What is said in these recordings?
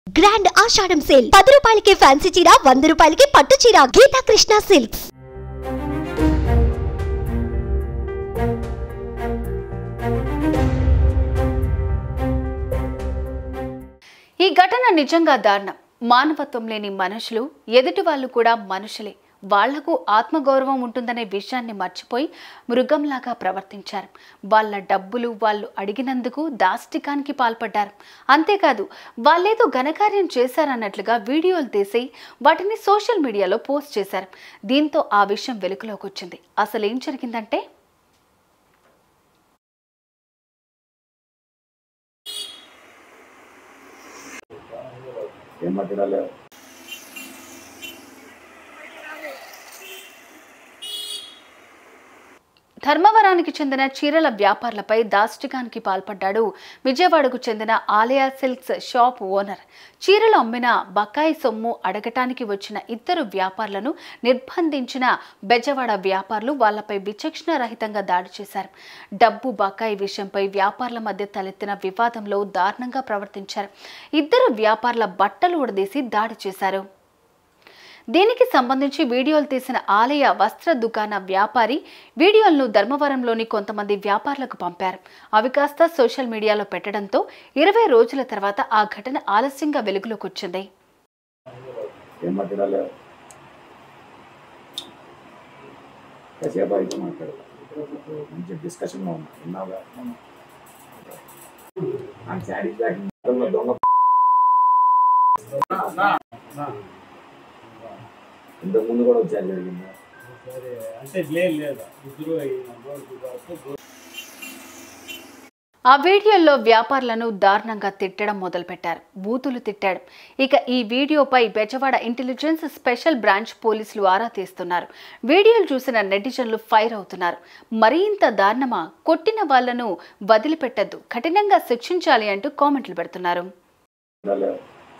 grand ఆషాఢం sale పది రూపాయలకి fancy చీర వంద రూపాయలకి పట్టు చీర గీతా కృష్ణ సిల్క్స్ ఈ ఘటన నిజంగా దారుణం మానవత్వం లేని మనుషులు ఎదుటి వాళ్ళు కూడా మనుషులే వాళ్లకు ఆత్మగౌరవం ఉంటుందనే విషయాన్ని మర్చిపోయి మృగంలాగా ప్రవర్తించారు వాళ్ళ డబ్బులు వాళ్ళు అడిగినందుకు దాష్టికానికి పాల్పడ్డారు అంతేకాదు వాళ్ళేదో ఘనకార్యం చేశారన్నట్లుగా వీడియోలు తీసి వాటిని సోషల్ మీడియాలో పోస్ట్ చేశారు దీంతో ఆ విషయం వెలుగులోకి వచ్చింది అసలు ఏం జరిగిందంటే ఏం మాట్లాడాలి ధర్మవరానికి చెందిన చీరల వ్యాపారులపై దాష్టికానికి పాల్పడ్డాడు విజయవాడకు చెందిన ఆలయ సిల్క్స్ షాప్ ఓనర్ చీరలు అమ్మిన బకాయి సొమ్ము అడగటానికి వచ్చిన ఇద్దరు వ్యాపారులను నిర్బంధించిన బెజవాడ వ్యాపారులు వాళ్లపై విచక్షణ రహితంగా దాడి చేశారు డబ్బు బకాయి విషయంపై వ్యాపారుల మధ్య తలెత్తిన వివాదంలో దారుణంగా ప్రవర్తించారు ఇద్దరు వ్యాపారుల బట్టలు ఉడదీసి దాడి చేశారు దీనికి సంబంధించి వీడియోలు తీసిన ఆలయ వస్త్ర దుకాణ వ్యాపారి వీడియోలను ధర్మవరంలోని కొంతమంది వ్యాపారులకు పంపారు అవి కాస్త సోషల్ మీడియాలో పెట్టడంతో ఇరవై రోజుల తర్వాత ఆ ఘటన ఆలస్యంగా వెలుగులోకి వచ్చింది ఏం మాట్లాడాలి కాసేపు అయితే మాట్లాడు మంచి డిస్కషన్లో ఉన్నా విన్నావుగా నాకు సాటిస్ఫాక్షన్ దొంగ ఇంతకు ముందు కూడా వచ్చారు జరిగిందా సరే అంటే లేదు లేదా ఇద్దరు అయిన రోజు కాబట్టి ఆ వీడియోల్లో వ్యాపారులను దారుణంగా తిట్టడం మొదలుపెట్టారు బూతులు తిట్టాడు ఇక ఈ వీడియోపై బెజవాడ ఇంటెలిజెన్స్ స్పెషల్ బ్రాంచ్ పోలీసులు ఆరా తీస్తున్నారు వీడియోలు చూసిన నెటిజన్లు ఫైర్ అవుతున్నారు మరింత దారుణమా కొట్టిన వాళ్లను వదిలిపెట్టద్దు కఠినంగా శిక్షించాలి అంటూ కామెంట్లు పెడుతున్నారు మాట్లాడాలి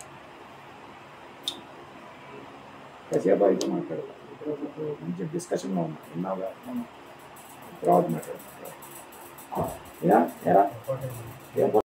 కాసేపు అయితే మాట్లాడు మంచి డిస్కషన్లో ఉన్నా విన్నావుగా తర్వాత మాట్లాడు యా ఎరా ఏం